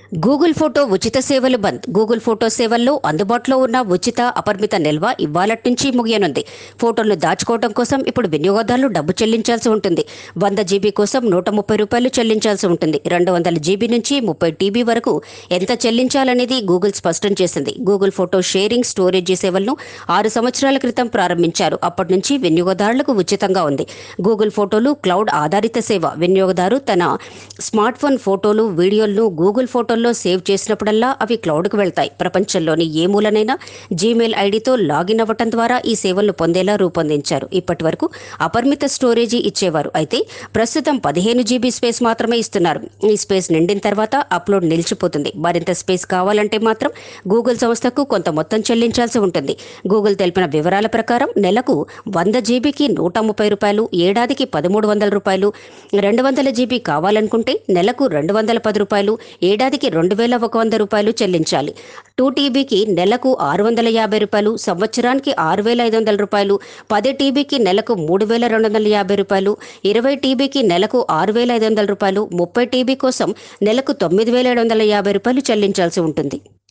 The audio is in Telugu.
గూగుల్ ఫోటో ఉచిత సేవలు బంద్ గూగుల్ ఫోటో సేవల్లో అందుబాటులో ఉన్న ఉచిత అపరిమిత నిల్వ ఇవాళ నుంచి ముగియనుంది ఫోటోలను దాచుకోవడం కోసం ఇప్పుడు వినియోగదారులు డబ్బు చెల్లించాల్సి ఉంటుంది వంద జీబీ కోసం నూట ముప్పై రూపాయలు చెల్లించాల్సి ఉంటుంది రెండు వందల జీబీ నుంచి ముప్పై టీబీ వరకు ఎంత చెల్లించాలనేది గూగుల్ స్పష్టం చేసింది గూగుల్ ఫోటో షేరింగ్ స్టోరేజీ సేవలను ఆరు సంవత్సరాల క్రితం ప్రారంభించారు అప్పటి నుంచి వినియోగదారులకు ఉచితంగా ఉంది గూగుల్ ఫోటోలు క్లౌడ్ ఆధారిత సేవ వినియోగదారు తన స్మార్ట్ ఫోన్ ఫోటోలు వీడియోలను గూగుల్ ఫోటోల్లో సేవ్ చేసినప్పుడల్లా అవి క్లౌడ్కు వెళ్తాయి ప్రపంచంలోని ఏ మూలనైనా జీమెయిల్ ఐడితో లాగిన్ అవ్వటం ద్వారా ఈ సేవలను పొందేలా రూపొందించారు ఇప్పటి వరకు అపరిమిత స్టోరేజీ ఇచ్చేవారు అయితే ప్రస్తుతం పదిహేను జీబీ స్పేస్ మాత్రమే ఇస్తున్నారు ఈ స్పేస్ నిండిన తర్వాత అప్లోడ్ నిలిచిపోతుంది మరింత స్పేస్ కావాలంటే మాత్రం గూగుల్ సంస్థకు కొంత మొత్తం చెల్లించాల్సి ఉంటుంది గూగుల్ తెలిపిన వివరాల ప్రకారం నెలకు వంద జీబీకి నూట ముప్పై రూపాయలు ఏడాదికి పదమూడు వందల రూపాయలు రెండు వందల జీబీ కావాలనుకుంటే నెలకు రెండు వందల పది రూపాయలు ఏడాదికి రెండు వేల ఒక వంద రూపాయలు చెల్లించాలి టూ టీబీకి నెలకు ఆరు వందల యాభై రూపాయలు సంవత్సరానికి ఆరు వేల ఐదు వందల రూపాయలు పది టీబీకి నెలకు మూడు వేల రెండు వందల యాభై రూపాయలు ఇరవై టీబీకి నెలకు ఆరు వేల ఐదు వందల రూపాయలు ముప్పై టీబీ కోసం నెలకు తొమ్మిది వేల ఏడు వందల యాభై రూపాయలు చెల్లించాల్సి ఉంటుంది